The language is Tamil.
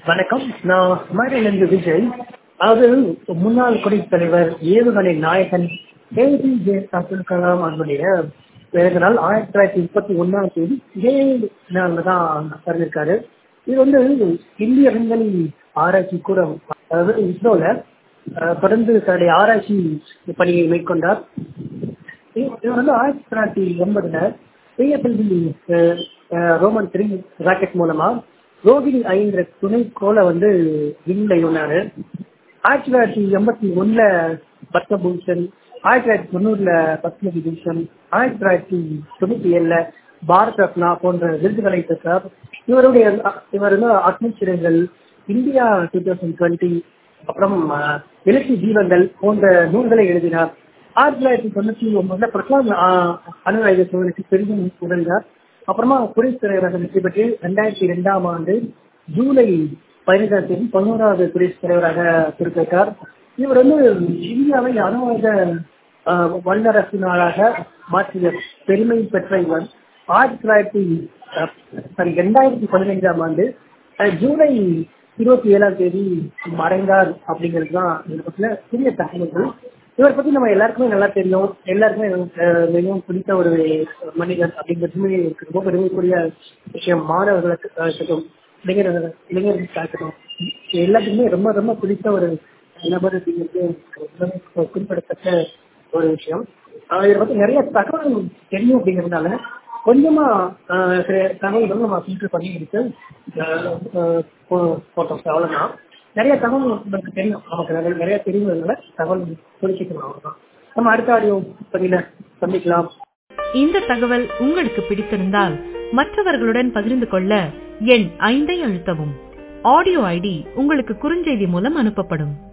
வணக்கம் நான் மதுரையிலிருந்து விஜய் அதாவது முன்னாள் குடியரசுத் தலைவர் ஏவுகணை நாயகன் ஏபிஜே அப்துல் கலாம் அவருடைய பிறந்த நாள் ஆயிரத்தி தொள்ளாயிரத்தி முப்பத்தி ஒன்னாம் தேதி இதே நாளில் தான் பிறந்திருக்காரு இது வந்து இந்திய விண்வெளி ஆராய்ச்சி கூட அதாவது இஸ்ரோல அஹ், தொடர்ந்து தன்னுடைய ஆராய்ச்சி பணியை மேற்கொண்டார் இ- இவர் வந்து ஆயிரத்தி தொள்ளாயிரத்தி எண்பதுல பிஎஸ்எல்வி ரோமன் த்ரீ ராக்கெட் மூலமா ரோகிணி ஐங்கிற துணை கோளை வந்து விண்ணில் ஏவினாரு ஆயிரத்தி தொள்ளாயிரத்தி எண்பத்தி ஒண்ணுல பத்மபூஷன் ஆயிரத்தி தொள்ளாயிரத்தி தொண்ணூறுல பத்ம விபூஷன் ஆயிரத்தி தொள்ளாயிரத்தி தொண்ணூத்தி ஏழுல பாரத் ரத்னா போன்ற விருதுகளை பெற்றார் இவருடைய இவர் வந்து அக்னிச்சிறங்கள் இந்தியா டூ தௌசண்ட் டுவெண்ட்டி அப்புறம் அஹ், எழுச்சி தீபங்கள் போன்ற நூல்களை எழுதினார் ஆயிரத்தி தொள்ளாயிரத்தி தொண்ணூத்தி ஒன்பதுல பிரசாத் அணுராயுத சோதனைக்கு பெரிதும் உதவினார் அப்புறமா குடியரசுத் தலைவராக வெற்றி பெற்று ரெண்டாயிரத்தி இரண்டாம் ஆண்டு ஜூலை பதினைந்தாம் தேதி பதினோராவது குடியரசுத் தலைவராக பொறுப்பேற்றார் இவர் வந்து இந்தியாவை அணுவாயுத ஆஹ், வல்லரசு நாளாக மாற்றிய பெருமை பெற்ற இவர் ஆயிரத்தி தொள்ளாயிரத்தி சாரி ரெண்டாயிரத்தி பதினைந்தாம் ஆண்டு அஹ், ஜூலை இருபத்தி ஏழாம் தேதி மறைந்தார் அப்படிங்கிறது தான் இதை பற்றின சிறிய தகவல்கள் இவரை பத்தி நம்ம எல்லாருக்குமே நல்லா தெரியும் எல்லாருக்குமே அஹ், மிகவும் பிடித்த ஒரு மனிதர் அப்படிங்கிறதுமே எனக்கு ரொம்ப பெருமைக்குரிய விஷயம் மாணவர்களுக்கு இருக்கட்டும் இளைஞர்கள் இளைஞர்களுக்கு இருக்கட்டும் எல்லாத்துக்குமே ரொம்ப ரொம்ப பிடித்த ஒரு நபர் அப்படிங்கிறது எனக்கு ரொம்பவே குறிப்பிடத்தக்க ஒரு விஷயம் அஹ், இதை பத்தி நிறைய தகவல் தெரியும் அப்படிங்கிறதுனால கொஞ்சமா அஹ், சில தகவல்கள் நம்ம ஃபில்டர் பண்ணி எடுத்து போட்டோம் அவ்வளவுதான் நிறைய தகவல் நமக்கு தெரியும் நமக்கு நிறைய நிறைய தெரியுங்கிறதுனால தகவல் குறிச்சிக்கணும் அவ்வளவுதான் நம்ம அடுத்த ஆடியோ பதில சந்திக்கலாம் இந்த தகவல் உங்களுக்கு பிடித்திருந்தால் மற்றவர்களுடன் பகிர்ந்து கொள்ள எண் ஐந்தை அழுத்தவும் ஆடியோ ஐடி உங்களுக்கு குறுஞ்செய்தி மூலம் அனுப்பப்படும்